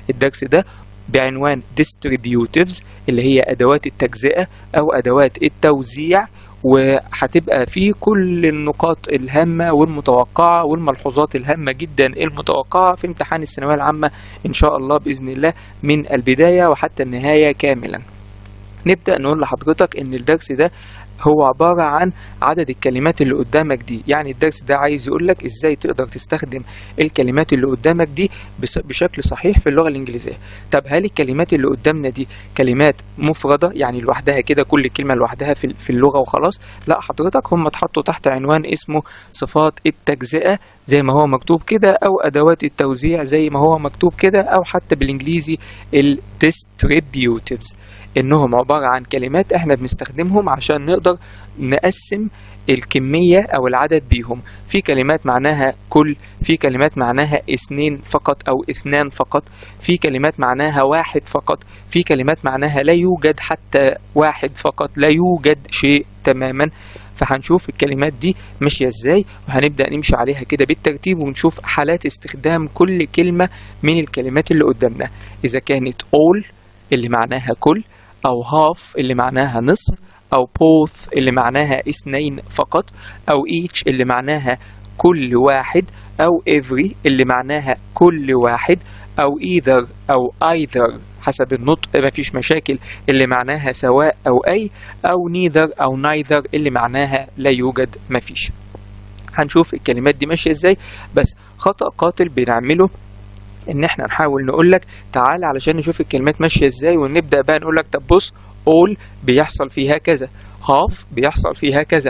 الدرس ده بعنوان distributives اللي هي أدوات التجزئة أو أدوات التوزيع وهتبقى فيه كل النقاط الهامة والمتوقعة والملحوظات الهامة جدا المتوقعة في امتحان الثانوية العامة إن شاء الله بإذن الله من البداية وحتى النهاية كاملا نبدأ نقول لحضرتك إن الدرس ده هو عبارة عن عدد الكلمات اللي قدامك دي يعني الدرس ده عايز يقول لك ازاي تقدر تستخدم الكلمات اللي قدامك دي بس- بشكل صحيح في اللغة الإنجليزية طب هل الكلمات اللي قدامنا دي كلمات مفردة يعني لوحدها كده كل كلمة لوحدها في في اللغة وخلاص لا حضرتك هم اتحطوا تحت عنوان اسمه صفات التجزئة زي ما هو مكتوب كده أو أدوات التوزيع زي ما هو مكتوب كده أو حتى بالإنجليزي ال distributives انهم عبارة عن كلمات احنا بنستخدمهم عشان نقدر نقسم الكمية او العدد بيهم في كلمات معناها كل في كلمات معناها اثنين فقط او اثنان فقط في كلمات معناها واحد فقط في كلمات معناها لا يوجد حتى واحد فقط لا يوجد شيء تماما فهنشوف الكلمات دي ماشية ازاي وهنبدأ نمشي عليها كده بالترتيب ونشوف حالات استخدام كل كلمة من الكلمات اللي قدامنا إذا كانت all اللي معناها كل أو half اللي معناها نصف أو both اللي معناها اثنين فقط أو each اللي معناها كل واحد أو every اللي معناها كل واحد أو either أو either حسب النطق مفيش مشاكل اللي معناها سواء أو أي أو neither أو neither اللي معناها لا يوجد مفيش هنشوف الكلمات دي ماشية ازاي بس خطأ قاتل بنعمله ان احنا نحاول نقول لك تعالى علشان نشوف الكلمات ماشيه ازاي ونبدا بقى نقول لك طب بص all بيحصل فيها كذا half بيحصل فيها كذا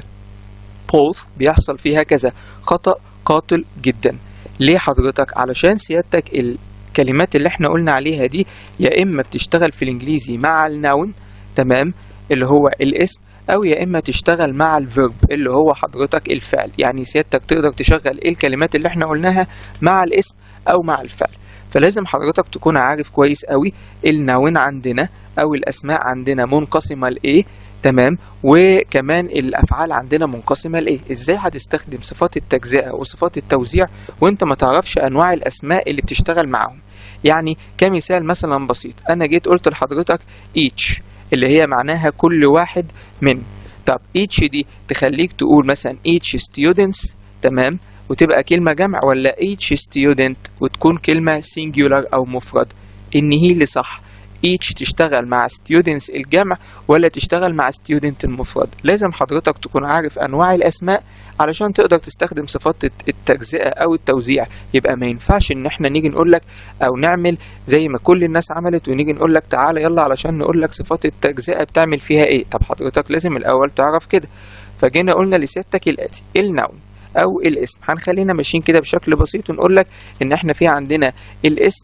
both بيحصل فيها كذا خطأ قاتل جدا ليه حضرتك علشان سيادتك الكلمات اللي احنا قلنا عليها دي يا اما بتشتغل في الانجليزي مع النون تمام اللي هو الاسم او يا اما تشتغل مع الفيرب اللي هو حضرتك الفعل يعني سيادتك تقدر تشغل الكلمات اللي احنا قلناها مع الاسم او مع الفعل فلازم حضرتك تكون عارف كويس قوي النون عندنا او الاسماء عندنا منقسمه لايه تمام وكمان الافعال عندنا منقسمه لايه ازاي هتستخدم صفات التجزئه وصفات التوزيع وانت ما تعرفش انواع الاسماء اللي بتشتغل معاهم يعني كمثال مثلا بسيط انا جيت قلت لحضرتك each اللي هي معناها كل واحد من طب each دي تخليك تقول مثلا each students تمام وتبقى كلمة جمع ولا each student وتكون كلمة singular أو مفرد إن هي اللي صح each تشتغل مع students الجمع ولا تشتغل مع student المفرد لازم حضرتك تكون عارف أنواع الأسماء علشان تقدر تستخدم صفات التجزئة أو التوزيع يبقى ما ينفعش إن إحنا نيجي نقول لك أو نعمل زي ما كل الناس عملت ونيجي نقول لك تعالى يلا علشان نقول لك صفات التجزئة بتعمل فيها إيه طب حضرتك لازم الأول تعرف كده فجينا قلنا لسيادتك الآتي النون او الاسم هنخلينا ماشيين كده بشكل بسيط ونقول لك ان احنا في عندنا الاسم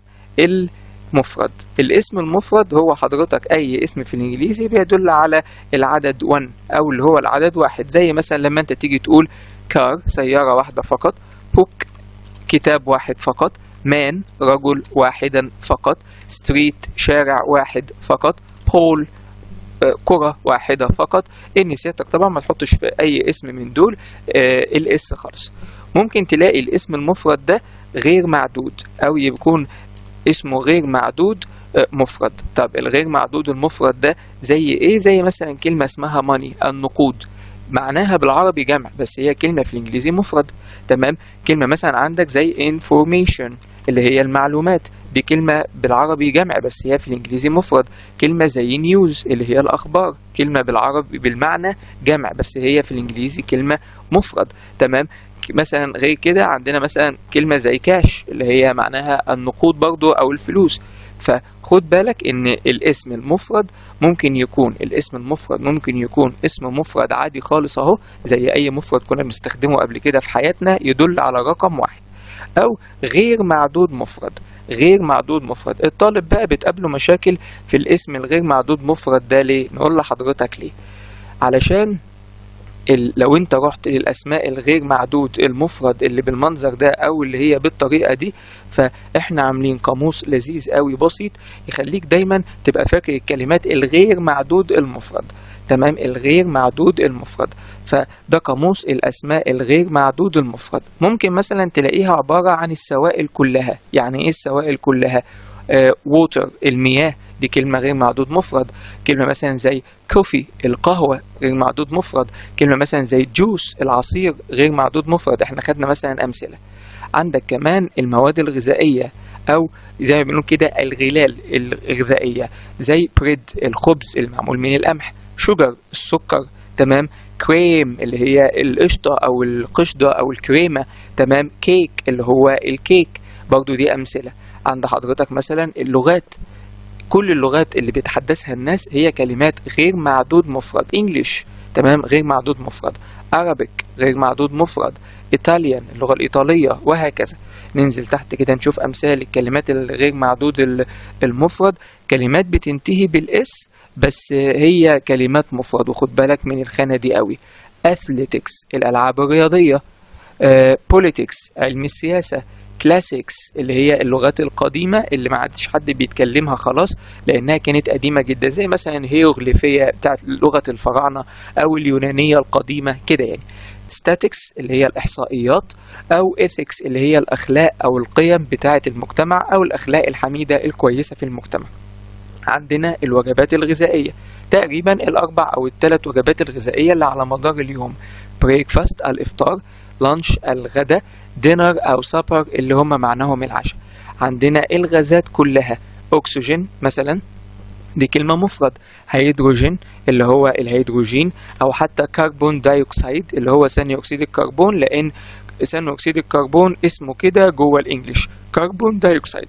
المفرد الاسم المفرد هو حضرتك اي اسم في الانجليزي بيدل على العدد 1 او اللي هو العدد واحد زي مثلا لما انت تيجي تقول كار سيارة واحدة فقط بوك كتاب واحد فقط مان رجل واحدا فقط ستريت شارع واحد فقط بول كرة واحدة فقط ان سيادتك طبعا ما تحطش في اي اسم من دول آه الاس خالص ممكن تلاقي الاسم المفرد ده غير معدود او يكون اسمه غير معدود آه مفرد طب الغير معدود المفرد ده زي ايه زي مثلا كلمة اسمها ماني النقود معناها بالعربي جمع بس هي كلمة في الانجليزي مفرد تمام كلمة مثلا عندك زي information اللي هي المعلومات دي كلمة بالعربي جمع بس هي في الإنجليزي مفرد كلمة زي نيوز اللي هي الأخبار كلمة بالعربي بالمعنى جمع بس هي في الإنجليزي كلمة مفرد تمام مثلا غير كده عندنا مثلا كلمة زي كاش اللي هي معناها النقود برضو أو الفلوس فخد بالك ان الاسم المفرد ممكن يكون الاسم المفرد ممكن يكون اسم مفرد عادي خالص اهو زي اي مفرد كنا بنستخدمه قبل كده في حياتنا يدل على رقم واحد او غير معدود مفرد غير معدود مفرد الطالب بقى بتقابله مشاكل في الاسم الغير معدود مفرد ده ليه نقول لحضرتك ليه علشان لو انت رحت للاسماء الغير معدود المفرد اللي بالمنظر ده او اللي هي بالطريقه دي فاحنا عاملين قاموس لذيذ قوي بسيط يخليك دايما تبقى فاكر الكلمات الغير معدود المفرد تمام الغير معدود المفرد فده قاموس الاسماء الغير معدود المفرد ممكن مثلا تلاقيها عباره عن السوائل كلها يعني ايه السوائل كلها ووتر المياه دي كلمة غير معدود مفرد كلمة مثلا زي كوفي القهوة غير معدود مفرد كلمة مثلا زي جوس العصير غير معدود مفرد احنا خدنا مثلا أمثلة عندك كمان المواد الغذائية أو زي ما بنقول كده الغلال الغذائية زي بريد الخبز المعمول من القمح شوجر السكر تمام كريم اللي هي القشطة أو القشطة أو الكريمة تمام كيك اللي هو الكيك برضو دي أمثلة عند حضرتك مثلا اللغات كل اللغات اللي بيتحدثها الناس هي كلمات غير معدود مفرد انجلش تمام غير معدود مفرد Arabic غير معدود مفرد ايطاليان اللغة الإيطالية وهكذا ننزل تحت كده نشوف أمثال الكلمات الغير معدود المفرد كلمات بتنتهي بالإس بس هي كلمات مفرد وخد بالك من الخانة دي قوي athletics الألعاب الرياضية بوليتكس علم السياسة كلاسيكس اللي هي اللغات القديمة اللي ما عادش حد بيتكلمها خلاص لأنها كانت قديمة جدا زي مثلا هيروغليفية بتاعت لغة الفراعنة أو اليونانية القديمة كده يعني statics اللي هي الإحصائيات أو ethics اللي هي الأخلاق أو القيم بتاعة المجتمع أو الأخلاق الحميدة الكويسة في المجتمع عندنا الوجبات الغذائية تقريبا الأربع أو الثلاث وجبات الغذائية اللي على مدار اليوم بريكفاست الإفطار لانش الغداء دينر أو سابر اللي هم معناهم العشاء عندنا الغازات كلها أكسجين مثلا دي كلمة مفرد هيدروجين اللي هو الهيدروجين أو حتى كربون دايوكسيد اللي هو ثاني أكسيد الكربون لأن ثاني أكسيد الكربون اسمه كده جوه الإنجليش كربون دايوكسيد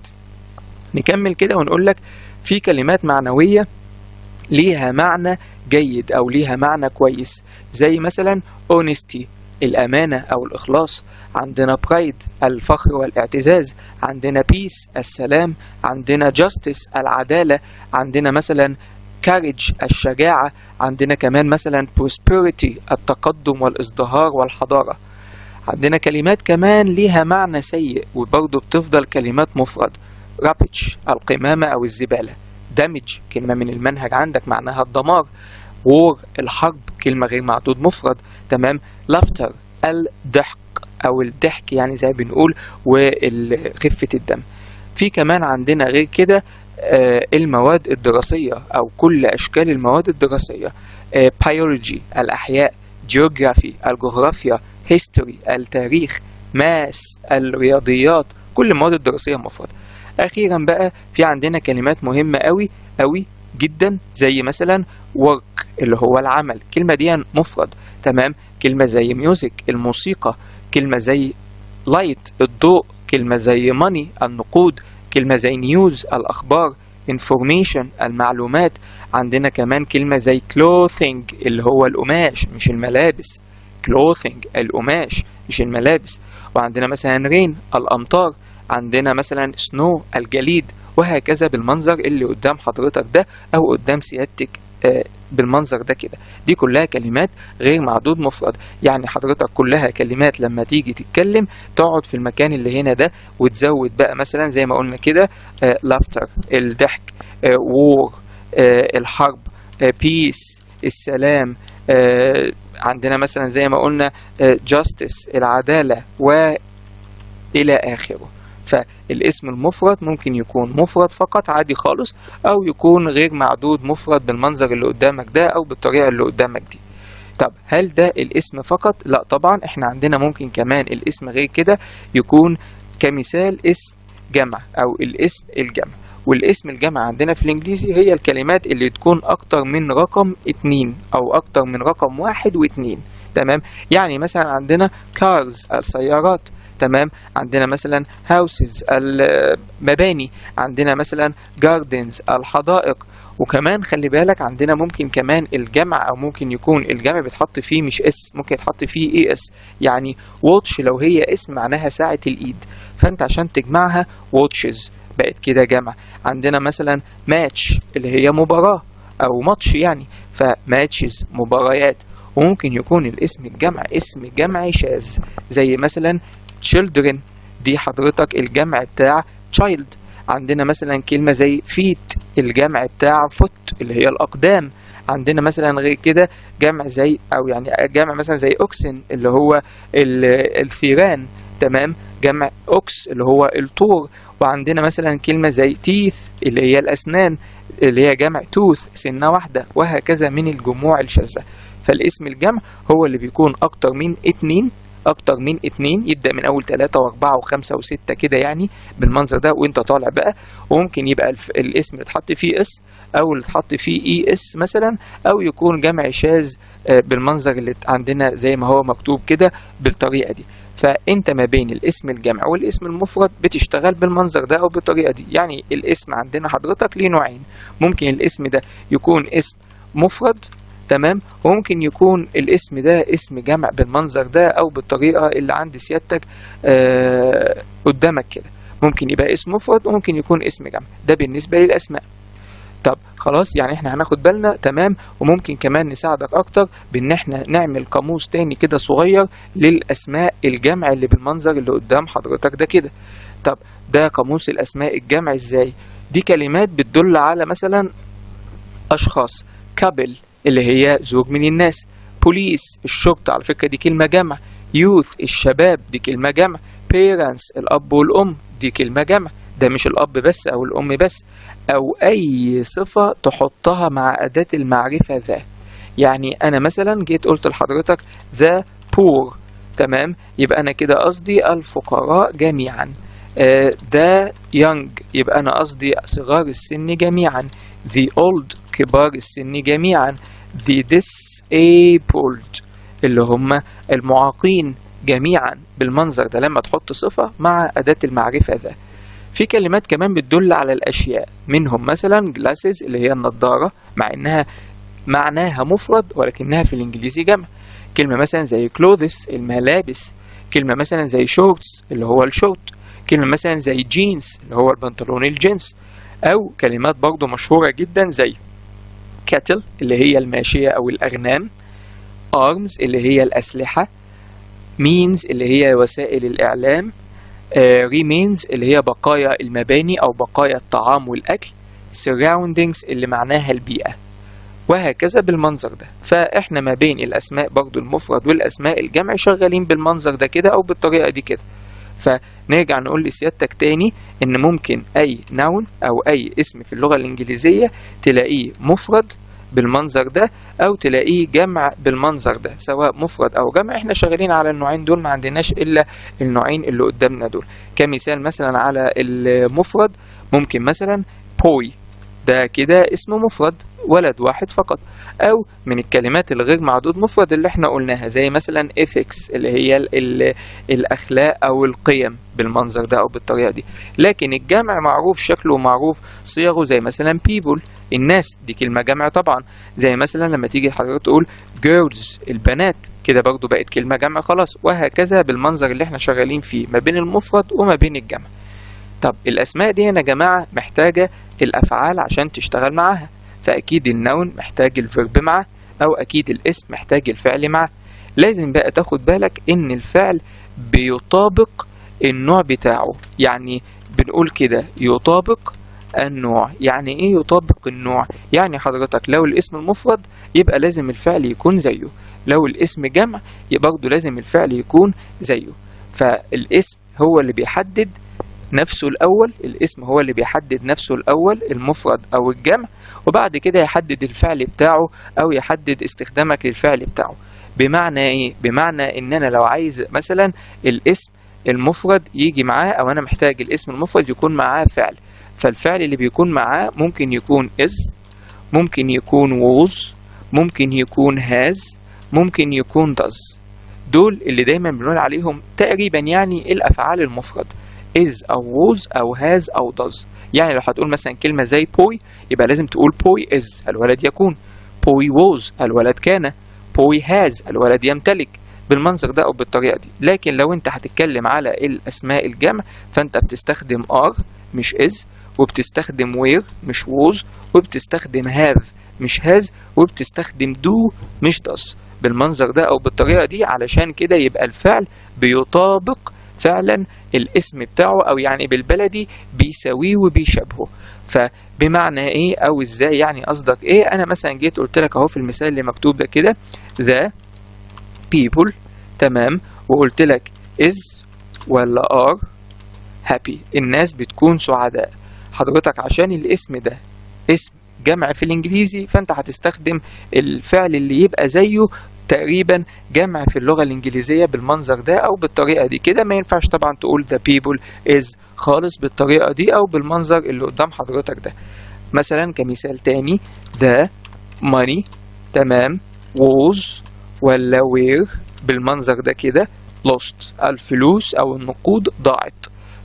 نكمل كده ونقول لك في كلمات معنوية ليها معنى جيد أو ليها معنى كويس زي مثلا honesty الأمانة أو الإخلاص عندنا برايد الفخر والاعتزاز عندنا بيس السلام عندنا جاستس العدالة عندنا مثلا كارج الشجاعة عندنا كمان مثلا prosperity التقدم والازدهار والحضارة عندنا كلمات كمان ليها معنى سيء وبرضه بتفضل كلمات مفرد رابتش القمامة أو الزبالة دامج كلمة من المنهج عندك معناها الدمار وور الحرب كلمة غير معدود مفرد تمام لافتر الضحك أو الضحك يعني زي بنقول وخفة الدم في كمان عندنا غير كده آه المواد الدراسية أو كل أشكال المواد الدراسية آه بيولوجي الأحياء جيوغرافي الجغرافيا هيستوري التاريخ ماس الرياضيات كل المواد الدراسية مفرد أخيرا بقى في عندنا كلمات مهمة قوي قوي جدا زي مثلا work اللي هو العمل كلمة دي مفرد تمام كلمة زي ميوزك الموسيقى كلمة زي لايت الضوء كلمة زي ماني النقود كلمة زي نيوز الأخبار information المعلومات عندنا كمان كلمة زي clothing اللي هو القماش مش الملابس clothing القماش مش الملابس وعندنا مثلا رين الأمطار عندنا مثلا سنو الجليد وهكذا بالمنظر اللي قدام حضرتك ده أو قدام سيادتك آه بالمنظر ده كده دي كلها كلمات غير معدود مفرد يعني حضرتك كلها كلمات لما تيجي تتكلم تقعد في المكان اللي هنا ده وتزود بقى مثلا زي ما قلنا كده لافتر الضحك وور الحرب بيس السلام آه عندنا مثلا زي ما قلنا جاستس العدالة وإلى آخره فالاسم المفرد ممكن يكون مفرد فقط عادي خالص او يكون غير معدود مفرد بالمنظر اللي قدامك ده او بالطريقه اللي قدامك دي طب هل ده الاسم فقط لا طبعا احنا عندنا ممكن كمان الاسم غير كده يكون كمثال اسم جمع او الاسم الجمع والاسم الجمع عندنا في الانجليزي هي الكلمات اللي تكون اكتر من رقم اتنين او اكتر من رقم واحد واتنين تمام يعني مثلا عندنا كارز السيارات تمام عندنا مثلا هاوسز المباني عندنا مثلا جاردنز الحدائق وكمان خلي بالك عندنا ممكن كمان الجمع او ممكن يكون الجمع بيتحط فيه مش اس ممكن يتحط فيه اي اس يعني واتش لو هي اسم معناها ساعة الايد فانت عشان تجمعها واتشز بقت كده جمع عندنا مثلا ماتش اللي هي مباراة او ماتش يعني فماتشز مباريات وممكن يكون الاسم الجمع اسم جمع شاذ زي مثلا children دي حضرتك الجمع بتاع child عندنا مثلا كلمة زي feet الجمع بتاع foot اللي هي الأقدام عندنا مثلا غير كده جمع زي أو يعني جمع مثلا زي أوكسن اللي هو الثيران تمام جمع أوكس اللي هو الطور وعندنا مثلا كلمة زي teeth اللي هي الأسنان اللي هي جمع tooth سنة واحدة وهكذا من الجموع الشاذة فالاسم الجمع هو اللي بيكون أكتر من اتنين أكتر من اتنين يبدأ من أول تلاتة وأربعة وخمسة وستة كده يعني بالمنظر ده وأنت طالع بقى وممكن يبقى الف... الاسم اللي اتحط فيه اس أو اللي اتحط فيه اي اس مثلا أو يكون جمع شاذ آه، بالمنظر اللي عندنا زي ما هو مكتوب كده بالطريقة دي فانت ما بين الاسم الجمع والاسم المفرد بتشتغل بالمنظر ده او بالطريقه دي يعني الاسم عندنا حضرتك ليه نوعين ممكن الاسم ده يكون اسم مفرد تمام وممكن يكون الاسم ده اسم جمع بالمنظر ده او بالطريقه اللي عند سيادتك آه قدامك كده ممكن يبقى اسم مفرد وممكن يكون اسم جمع ده بالنسبه للاسماء طب خلاص يعني احنا هناخد بالنا تمام وممكن كمان نساعدك اكتر بان احنا نعمل قاموس تاني كده صغير للاسماء الجمع اللي بالمنظر اللي قدام حضرتك ده كده طب ده قاموس الاسماء الجمع ازاي دي كلمات بتدل على مثلا اشخاص كابل اللي هي زوج من الناس بوليس الشرطة على فكرة دي كلمة جمع يوث الشباب دي كلمة جمع parents الأب والأم دي كلمة جمع ده مش الأب بس أو الأم بس أو أي صفة تحطها مع أداة المعرفة ذا يعني أنا مثلا جيت قلت لحضرتك ذا poor تمام يبقى أنا كده قصدي الفقراء جميعا ذا uh, young يبقى أنا قصدي صغار السن جميعا the old كبار السن جميعا the disabled اللي هم المعاقين جميعا بالمنظر ده لما تحط صفة مع أداة المعرفة ذا في كلمات كمان بتدل على الأشياء منهم مثلا glasses اللي هي النضارة مع إنها معناها مفرد ولكنها في الإنجليزي جمع كلمة مثلا زي clothes الملابس كلمة مثلا زي shorts اللي هو الشورت كلمة مثلا زي jeans اللي هو البنطلون الجينز أو كلمات برضو مشهورة جدا زي cattle اللي هي الماشية أو الأغنام arms اللي هي الأسلحة means اللي هي وسائل الإعلام uh, remains اللي هي بقايا المباني أو بقايا الطعام والأكل surroundings اللي معناها البيئة وهكذا بالمنظر ده فإحنا ما بين الأسماء برضو المفرد والأسماء الجمع شغالين بالمنظر ده كده أو بالطريقة دي كده فنرجع نقول لسيادتك تاني ان ممكن اي نون او اي اسم في اللغة الانجليزية تلاقيه مفرد بالمنظر ده او تلاقيه جمع بالمنظر ده سواء مفرد او جمع احنا شغالين على النوعين دول ما عندناش الا النوعين اللي قدامنا دول كمثال مثلا على المفرد ممكن مثلا بوي ده كده اسم مفرد ولد واحد فقط او من الكلمات الغير معدود مفرد اللي احنا قلناها زي مثلا ethics اللي هي ال ال الاخلاق او القيم بالمنظر ده او بالطريقه دي لكن الجمع معروف شكله ومعروف صيغه زي مثلا people الناس دي كلمه جمع طبعا زي مثلا لما تيجي حضرتك تقول girls البنات كده برضو بقت كلمه جمع خلاص وهكذا بالمنظر اللي احنا شغالين فيه ما بين المفرد وما بين الجمع طب الاسماء دي يا جماعه محتاجه الافعال عشان تشتغل معاها فأكيد النون محتاج الفيرب معاه أو أكيد الاسم محتاج الفعل معاه لازم بقى تاخد بالك إن الفعل بيطابق النوع بتاعه يعني بنقول كده يطابق النوع يعني ايه يطابق النوع يعني حضرتك لو الاسم المفرد يبقى لازم الفعل يكون زيه لو الاسم جمع يبقى برضه لازم الفعل يكون زيه فالاسم هو اللي بيحدد نفسه الأول الاسم هو اللي بيحدد نفسه الأول المفرد أو الجمع وبعد كده يحدد الفعل بتاعه أو يحدد استخدامك للفعل بتاعه بمعنى إيه؟ بمعنى إن أنا لو عايز مثلا الاسم المفرد يجي معاه أو أنا محتاج الاسم المفرد يكون معاه فعل فالفعل اللي بيكون معاه ممكن يكون is ممكن يكون was ممكن يكون has ممكن يكون does دول اللي دايما بنقول عليهم تقريبا يعني الأفعال المفرد is أو was أو has أو does يعني لو هتقول مثلا كلمة زي boy يبقى لازم تقول boy is الولد يكون boy was الولد كان boy has الولد يمتلك بالمنظر ده أو بالطريقة دي لكن لو أنت هتتكلم على الأسماء الجمع فأنت بتستخدم are مش is وبتستخدم were مش was وبتستخدم have مش has وبتستخدم do مش does بالمنظر ده أو بالطريقة دي علشان كده يبقى الفعل بيطابق فعلا الاسم بتاعه او يعني بالبلدي بيساويه وبيشابهه فبمعنى ايه او ازاي يعني قصدك ايه انا مثلا جيت قلت لك اهو في المثال اللي مكتوب ده كده the people تمام وقلت لك is ولا are happy الناس بتكون سعداء حضرتك عشان الاسم ده اسم جمع في الانجليزي فانت هتستخدم الفعل اللي يبقى زيه تقريبا جمع في اللغة الإنجليزية بالمنظر ده أو بالطريقة دي كده ما ينفعش طبعا تقول the people is خالص بالطريقة دي أو بالمنظر اللي قدام حضرتك ده مثلا كمثال تاني the money تمام was ولا were بالمنظر ده كده lost الفلوس أو النقود ضاعت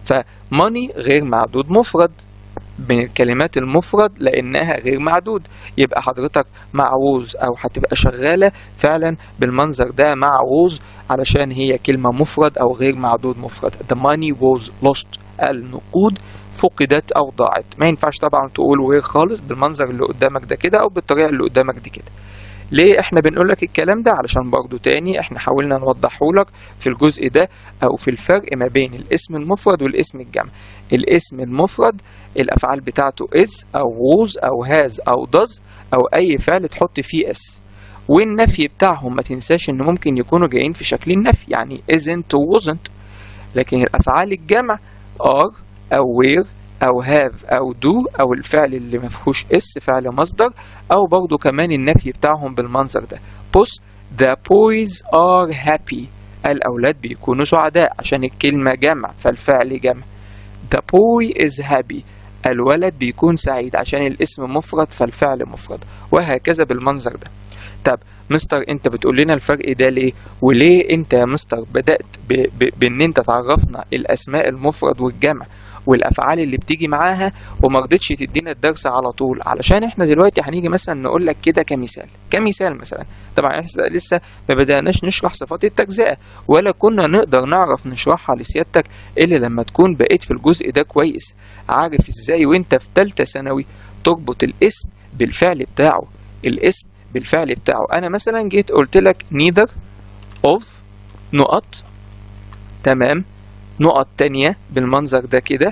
فmoney غير معدود مفرد من الكلمات المفرد لانها غير معدود يبقى حضرتك مع ووز او هتبقى شغاله فعلا بالمنظر ده مع ووز علشان هي كلمه مفرد او غير معدود مفرد the money was lost النقود فقدت او ضاعت ما ينفعش طبعا تقول وير خالص بالمنظر اللي قدامك ده كده او بالطريقه اللي قدامك دي كده ليه احنا بنقول لك الكلام ده علشان برضو تاني احنا حاولنا نوضحه لك في الجزء ده او في الفرق ما بين الاسم المفرد والاسم الجمع الاسم المفرد الافعال بتاعته is او was او has او does او اي فعل تحط فيه اس والنفي بتاعهم ما تنساش ان ممكن يكونوا جايين في شكل النفي يعني isn't و wasn't لكن الافعال الجمع are او were او have او do او الفعل اللي ما فيهوش اس فعل مصدر او برضو كمان النفي بتاعهم بالمنظر ده بص the boys are happy الاولاد بيكونوا سعداء عشان الكلمة جمع فالفعل جمع the boy is happy الولد بيكون سعيد عشان الاسم مفرد فالفعل مفرد وهكذا بالمنظر ده طب مستر انت بتقول لنا الفرق ده ليه وليه انت يا مستر بدأت ب... ب... بان انت تعرفنا الاسماء المفرد والجمع والافعال اللي بتيجي معاها وما رضيتش تدينا الدرس على طول علشان احنا دلوقتي هنيجي مثلا نقول لك كده كمثال كمثال مثلا طبعا احنا لسه ما بدأناش نشرح صفات التجزئة ولا كنا نقدر نعرف نشرحها لسيادتك الا لما تكون بقيت في الجزء ده كويس عارف ازاي وانت في ثالثه ثانوي تربط الاسم بالفعل بتاعه الاسم بالفعل بتاعه انا مثلا جيت قلت لك neither of نقط تمام نقط تانية بالمنظر ده كده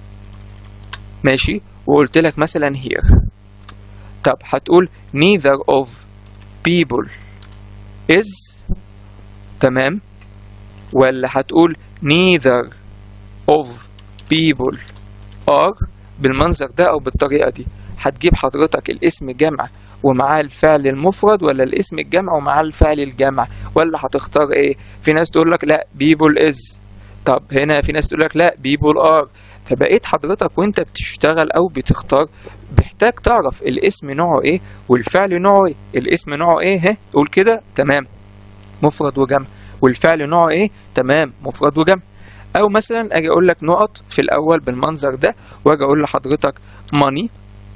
ماشي وقلت لك مثلا here طب هتقول neither of people is تمام ولا هتقول neither of people are بالمنظر ده او بالطريقة دي هتجيب حضرتك الاسم جمع ومعاه الفعل المفرد ولا الاسم الجمع ومعاه الفعل الجمع ولا هتختار ايه في ناس تقول لك لا people is طب هنا في ناس تقول لك لا people are فبقيت حضرتك وانت بتشتغل او بتختار محتاج تعرف الاسم نوعه ايه والفعل نوعه ايه الاسم نوعه ايه ها تقول كده تمام مفرد وجمع والفعل نوعه ايه تمام مفرد وجمع او مثلا اجي اقول لك نقط في الاول بالمنظر ده واجي اقول لحضرتك money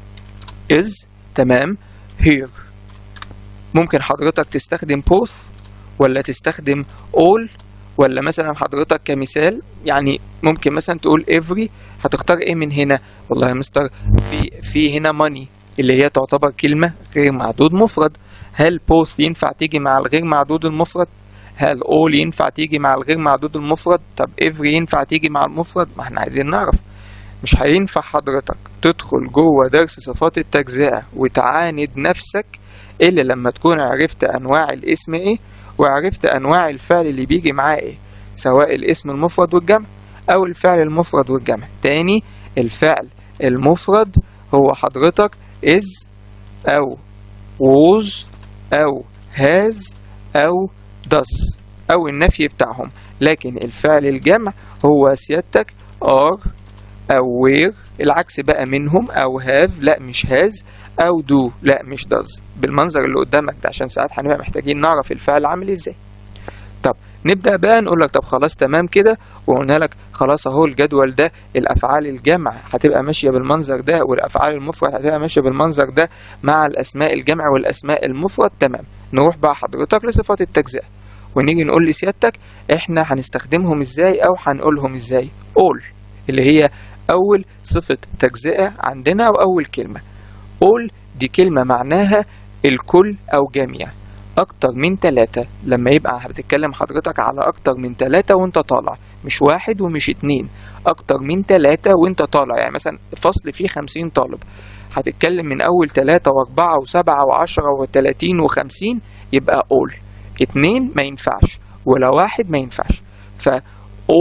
is تمام here ممكن حضرتك تستخدم both ولا تستخدم all ولا مثلا حضرتك كمثال يعني ممكن مثلا تقول every هتختار ايه من هنا والله يا مستر في في هنا money اللي هي تعتبر كلمة غير معدود مفرد هل both ينفع تيجي مع الغير معدود المفرد هل all ينفع تيجي مع الغير معدود المفرد طب every ينفع تيجي مع المفرد ما احنا عايزين نعرف مش هينفع حضرتك تدخل جوه درس صفات التجزئة وتعاند نفسك إلا لما تكون عرفت أنواع الاسم إيه وعرفت أنواع الفعل اللي بيجي معاه إيه سواء الاسم المفرد والجمع أو الفعل المفرد والجمع تاني الفعل المفرد هو حضرتك is أو was أو has أو does أو النفي بتاعهم لكن الفعل الجمع هو سيادتك are أو were العكس بقى منهم أو have لا مش has أو do لا مش does بالمنظر اللي قدامك ده عشان ساعات هنبقى محتاجين نعرف الفعل عامل ازاي طب نبدأ بقى نقول لك طب خلاص تمام كده وقلنا لك خلاص اهو الجدول ده الافعال الجمع هتبقى ماشيه بالمنظر ده والافعال المفرد هتبقى ماشيه بالمنظر ده مع الاسماء الجمع والاسماء المفرد تمام نروح بقى حضرتك لصفات التجزئه ونيجي نقول لسيادتك احنا هنستخدمهم ازاي او هنقولهم ازاي all اللي هي اول صفه تجزئه عندنا او اول كلمه all دي كلمه معناها الكل او جميع اكتر من ثلاثة لما يبقى بتتكلم حضرتك على اكتر من ثلاثة وانت طالع مش واحد ومش اتنين اكتر من ثلاثة وانت طالع يعني مثلا فصل فيه خمسين طالب هتتكلم من اول ثلاثة واربعة وسبعة وعشرة وثلاثين وخمسين يبقى all اتنين ما ينفعش ولا واحد ما ينفعش ف all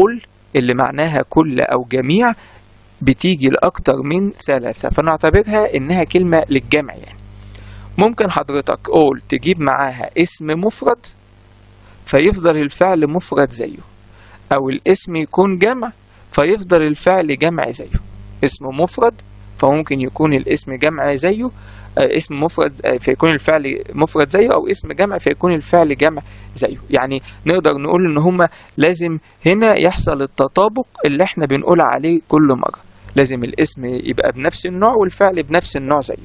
اللي معناها كل أو جميع بتيجي لأكتر من ثلاثة فنعتبرها إنها كلمة للجمع يعني ممكن حضرتك all تجيب معاها اسم مفرد فيفضل الفعل مفرد زيه أو الاسم يكون جمع فيفضل الفعل جمع زيه اسم مفرد فممكن يكون الاسم جمع زيه آه، اسم مفرد آه، فيكون الفعل مفرد زيه او اسم جمع فيكون الفعل جمع زيه يعني نقدر نقول ان هما لازم هنا يحصل التطابق اللي احنا بنقول عليه كل مرة لازم الاسم يبقى بنفس النوع والفعل بنفس النوع زيه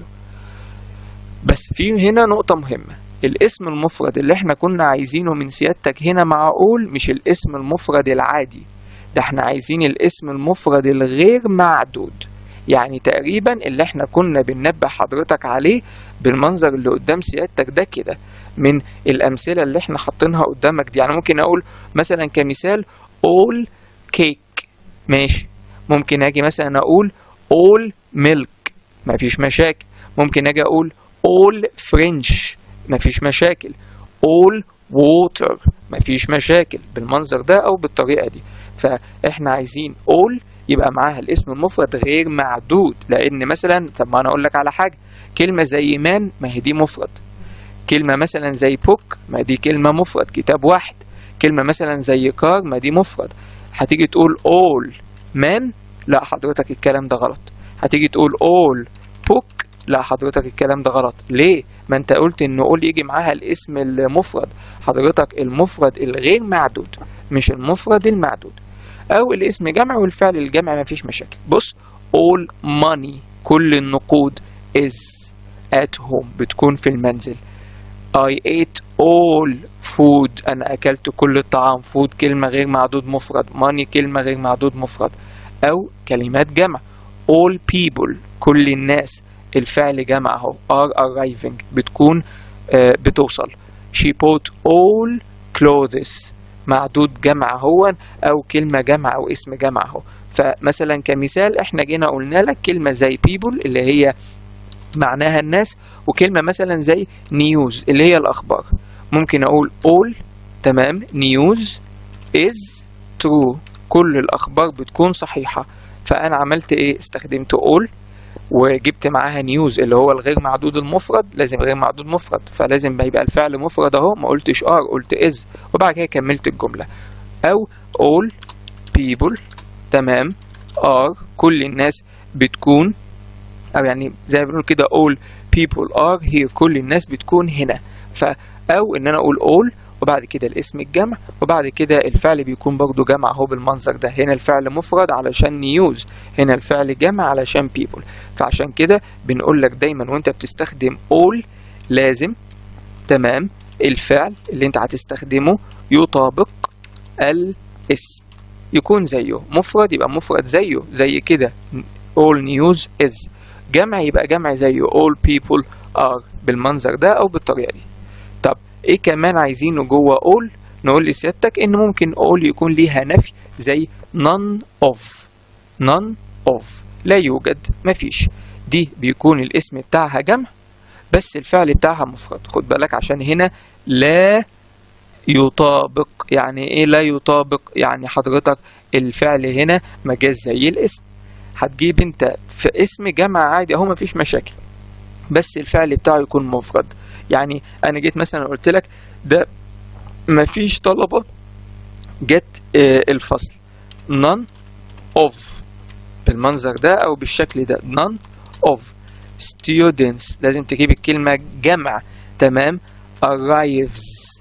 بس في هنا نقطة مهمة الاسم المفرد اللي احنا كنا عايزينه من سيادتك هنا معقول مش الاسم المفرد العادي ده احنا عايزين الاسم المفرد الغير معدود يعني تقريبا اللي احنا كنا بننبه حضرتك عليه بالمنظر اللي قدام سيادتك ده كده من الامثله اللي احنا حاطينها قدامك دي يعني ممكن اقول مثلا كمثال all cake ماشي ممكن اجي مثلا اقول all milk مفيش مشاكل ممكن اجي اقول all french مفيش مشاكل all water مفيش مشاكل بالمنظر ده او بالطريقه دي فاحنا عايزين all يبقى معاها الاسم المفرد غير معدود لان مثلا طب ما انا اقول لك على حاجه كلمه زي مان ما هي دي مفرد كلمه مثلا زي بوك ما دي كلمه مفرد كتاب واحد كلمه مثلا زي كار ما دي مفرد هتيجي تقول all man لا حضرتك الكلام ده غلط هتيجي تقول all book لا حضرتك الكلام ده غلط ليه ما انت قلت ان all يجي معاها الاسم المفرد حضرتك المفرد الغير معدود مش المفرد المعدود او الاسم جمع والفعل الجمع مفيش مشاكل بص all money كل النقود is at home بتكون في المنزل I ate all food أنا أكلت كل الطعام food كلمة غير معدود مفرد money كلمة غير معدود مفرد أو كلمات جمع all people كل الناس الفعل جمع أهو are arriving بتكون آه بتوصل she bought all clothes معدود جمع هو أو كلمة جمع أو اسم جمع أهو فمثلا كمثال احنا جينا قلنا لك كلمة زي people اللي هي معناها الناس وكلمة مثلا زي نيوز اللي هي الأخبار ممكن أقول all تمام نيوز is true كل الأخبار بتكون صحيحة فأنا عملت إيه استخدمت all وجبت معاها نيوز اللي هو الغير معدود المفرد لازم غير معدود مفرد فلازم يبقى الفعل مفرد اهو ما قلتش ار قلت از وبعد كده كملت الجملة او all people تمام are كل الناس بتكون او يعني زي ما بنقول كده all people are here كل الناس بتكون هنا ف او ان انا اقول all وبعد كده الاسم الجمع وبعد كده الفعل بيكون برضو جمع اهو بالمنظر ده هنا الفعل مفرد علشان نيوز هنا الفعل جمع علشان people فعشان كده بنقول لك دايما وانت بتستخدم all لازم تمام الفعل اللي انت هتستخدمه يطابق الاسم يكون زيه مفرد يبقى مفرد زيه زي كده all news is جمع يبقى جمع زيه all people are بالمنظر ده او بالطريقه دي طب ايه كمان عايزينه جوه all نقول لسيادتك ان ممكن all يكون ليها نفي زي none of none of لا يوجد مفيش دي بيكون الاسم بتاعها جمع بس الفعل بتاعها مفرد خد بالك عشان هنا لا يطابق يعني ايه لا يطابق يعني حضرتك الفعل هنا مجاز زي الاسم هتجيب انت في اسم جمع عادي اهو مفيش مشاكل بس الفعل بتاعه يكون مفرد يعني انا جيت مثلا قلت لك ده مفيش طلبة جت آه الفصل none of بالمنظر ده او بالشكل ده none of students لازم تجيب الكلمة جمع تمام arrives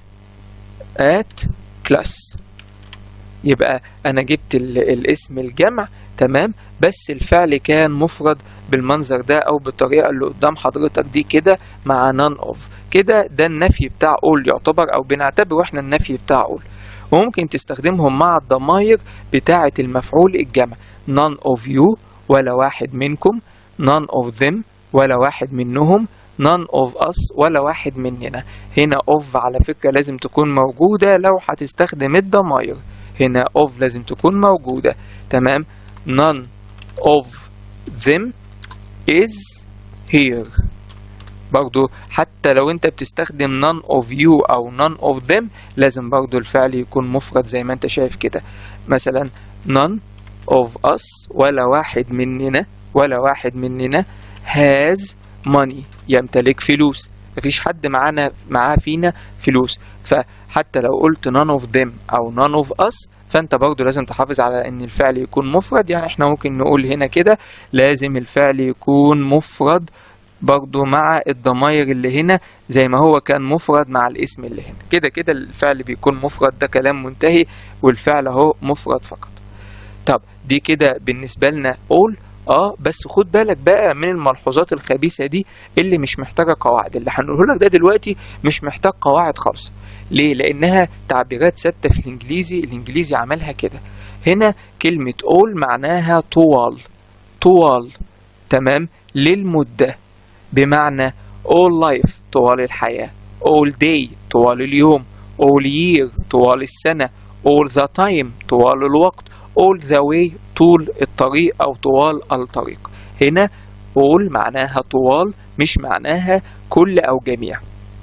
at class يبقى انا جبت الاسم الجمع تمام بس الفعل كان مفرد بالمنظر ده او بالطريقه اللي قدام حضرتك دي كده مع none of كده ده النفي بتاع all يعتبر او بنعتبره احنا النفي بتاع all وممكن تستخدمهم مع الضمائر بتاعه المفعول الجمع none of you ولا واحد منكم none of them ولا واحد منهم none of us ولا واحد مننا هنا of على فكرة لازم تكون موجودة لو هتستخدم الضمائر هنا of لازم تكون موجودة تمام none of them is here برضو حتى لو انت بتستخدم none of you او none of them لازم برضو الفعل يكون مفرد زي ما انت شايف كده مثلا none of us ولا واحد مننا ولا واحد مننا has money يمتلك فلوس مفيش حد معانا معاه فينا فلوس فحتى لو قلت none of them او none of us فانت برضو لازم تحافظ على ان الفعل يكون مفرد يعني احنا ممكن نقول هنا كده لازم الفعل يكون مفرد برضو مع الضمائر اللي هنا زي ما هو كان مفرد مع الاسم اللي هنا كده كده الفعل بيكون مفرد ده كلام منتهي والفعل اهو مفرد فقط طب دي كده بالنسبة لنا all اه بس خد بالك بقى من الملحوظات الخبيثة دي اللي مش محتاجة قواعد اللي هنقوله لك ده دلوقتي مش محتاج قواعد خالص ليه لانها تعبيرات ثابتة في الانجليزي الانجليزي عملها كده هنا كلمة all معناها طوال طوال تمام للمدة بمعنى all life طوال الحياة all day طوال اليوم all year طوال السنة all the time طوال الوقت all the way طول الطريق أو طوال الطريق هنا all معناها طوال مش معناها كل أو جميع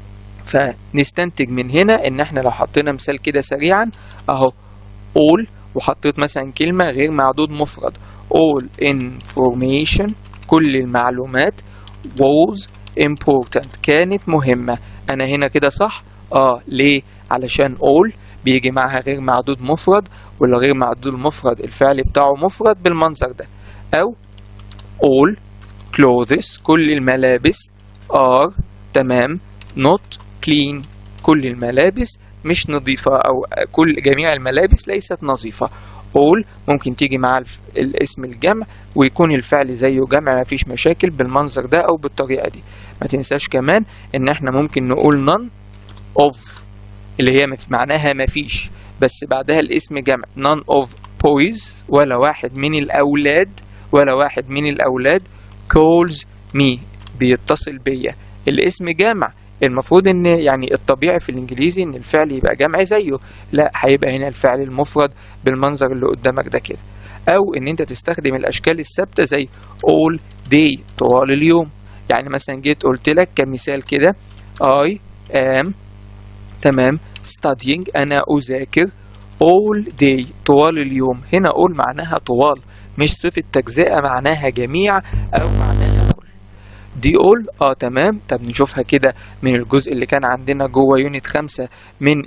فنستنتج من هنا ان احنا لو حطينا مثال كده سريعا اهو all وحطيت مثلا كلمة غير معدود مفرد all information كل المعلومات was important كانت مهمة انا هنا كده صح اه ليه علشان all بيجي معها غير معدود مفرد والغير معدود المفرد الفعل بتاعه مفرد بالمنظر ده او all clothes كل الملابس are تمام not clean كل الملابس مش نظيفة أو كل جميع الملابس ليست نظيفة all ممكن تيجي مع الاسم الجمع ويكون الفعل زيه جمع مفيش مشاكل بالمنظر ده أو بالطريقة دي ما تنساش كمان إن احنا ممكن نقول none of اللي هي معناها مفيش بس بعدها الاسم جمع none of boys ولا واحد من الأولاد ولا واحد من الأولاد calls me بيتصل بيا الاسم جمع المفروض ان يعني الطبيعي في الانجليزي ان الفعل يبقى جمع زيه لا هيبقى هنا الفعل المفرد بالمنظر اللي قدامك ده كده او ان انت تستخدم الاشكال الثابته زي all day طوال اليوم يعني مثلا جيت قلت لك كمثال كده I am تمام studying انا اذاكر all day طوال اليوم هنا all معناها طوال مش صفة تجزئة معناها جميع او معناها كل دي اول اه تمام طب نشوفها كده من الجزء اللي كان عندنا جوه يونت خمسة من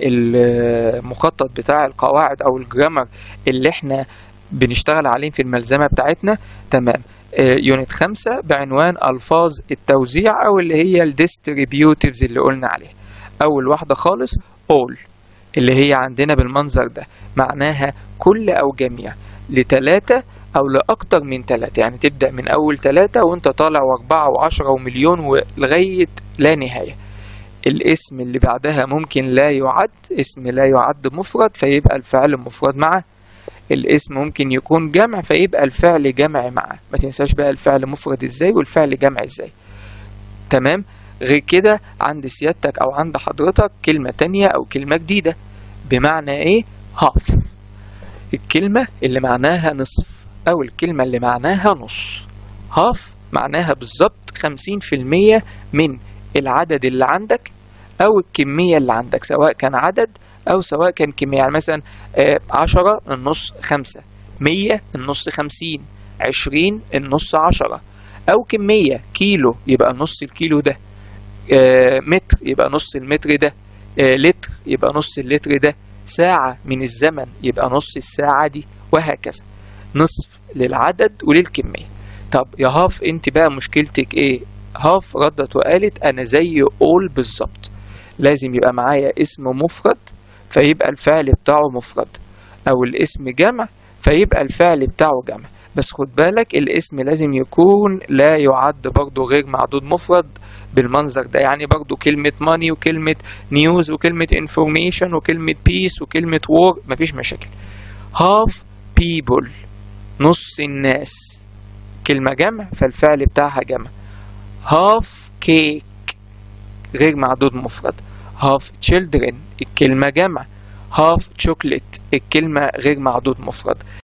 المخطط بتاع القواعد او الجرامر اللي احنا بنشتغل عليه في الملزمة بتاعتنا تمام آه يونت خمسة بعنوان ألفاظ التوزيع أو اللي هي الديستريبيوتيفز اللي قلنا عليها أول واحدة خالص all اللي هي عندنا بالمنظر ده معناها كل أو جميع لتلاتة أو لأكتر من تلاتة يعني تبدأ من أول تلاتة وأنت طالع وأربعة وعشرة ومليون ولغاية لا نهاية الاسم اللي بعدها ممكن لا يعد اسم لا يعد مفرد فيبقى الفعل مفرد معه الاسم ممكن يكون جمع فيبقى الفعل جمع معه ما تنساش بقى الفعل مفرد ازاي والفعل جمع ازاي تمام غير كده عند سيادتك او عند حضرتك كلمة تانية او كلمة جديدة بمعنى ايه هاف الكلمة اللي معناها نصف او الكلمة اللي معناها نص هاف معناها بالظبط خمسين في المية من العدد اللي عندك او الكمية اللي عندك سواء كان عدد او سواء كان كمية يعني مثلا عشرة النص خمسة مية النص خمسين عشرين النص عشرة او كمية كيلو يبقى نص الكيلو ده متر يبقى نص المتر ده لتر يبقى نص اللتر ده ساعة من الزمن يبقى نص الساعة دي وهكذا نصف للعدد وللكمية طب يا هاف انت بقى مشكلتك ايه هاف ردت وقالت انا زي اول بالظبط لازم يبقى معايا اسم مفرد فيبقى الفعل بتاعه مفرد او الاسم جمع فيبقى الفعل بتاعه جمع بس خد بالك الاسم لازم يكون لا يعد برضه غير معدود مفرد بالمنظر ده يعني برضو كلمة ماني وكلمة نيوز وكلمة انفورميشن وكلمة بيس وكلمة وور مفيش مشاكل half people نص الناس كلمة جمع فالفعل بتاعها جمع half cake غير معدود مفرد half children الكلمة جمع half chocolate الكلمة غير معدود مفرد